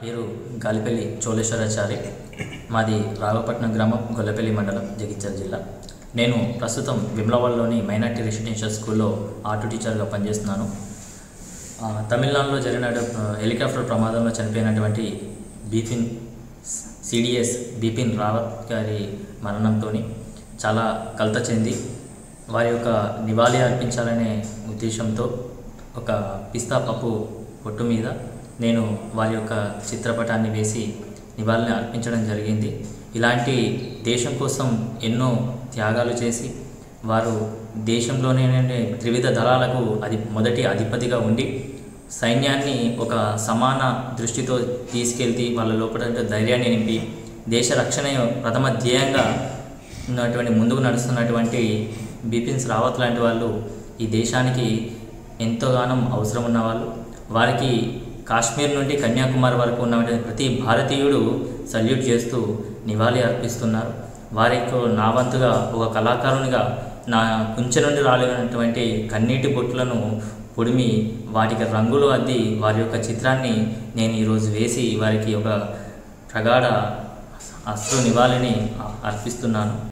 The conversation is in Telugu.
పేరు గాలిపల్లి చోళేశ్వరాచారి మాది రాఘవపట్నం గ్రామం గొల్లపల్లి మండలం జగిత్యాల జిల్లా నేను ప్రస్తుతం విమ్లవాడలోని మైనార్టీ రెసిడెన్షియల్ స్కూల్లో ఆర్ట్ టీచర్గా పనిచేస్తున్నాను ఆ, తమిళనాడులో జరిగిన ఆ, హెలికాప్టర్ ప్రమాదంలో చనిపోయినటువంటి బిపిన్ సిడిఎస్ బిపిన్ రావత్ గారి మరణంతో చాలా కలత చెంది వారి యొక్క నివాళి అర్పించాలనే ఉద్దేశంతో ఒక పిస్తా పప్పు పొట్టు మీద నేను వారి యొక్క చిత్రపటాన్ని వేసి నివాళిని అర్పించడం జరిగింది ఇలాంటి దేశం కోసం ఎన్నో త్యాగాలు చేసి వారు దేశంలోనే త్రివిధ దళాలకు అది మొదటి అధిపతిగా ఉండి సైన్యాన్ని ఒక సమాన దృష్టితో తీసుకెళ్తే వాళ్ళ లోపల ధైర్యాన్ని నింపి దేశ రక్షణ ప్రథమ ధ్యేయంగా ఉన్నటువంటి ముందుకు నడుస్తున్నటువంటి బిపిన్స్ రావత్ లాంటి వాళ్ళు ఈ దేశానికి ఎంతోగానం అవసరం ఉన్న వాళ్ళు వారికి కాశ్మీర్ నుండి కన్యాకుమారి వరకు ఉన్నటువంటి ప్రతి భారతీయుడు సల్యూట్ చేస్తూ నివాళి అర్పిస్తున్నారు వారికి నా వంతుగా ఒక కళాకారునిగా నా కుంచె నుండి రాలినటువంటి కన్నీటి బొట్టులను పొడిమి వాటికి రంగులు అద్ది వారి యొక్క చిత్రాన్ని నేను ఈరోజు వేసి వారికి ఒక ప్రగాఢ అశ్రు నివాళిని అర్పిస్తున్నాను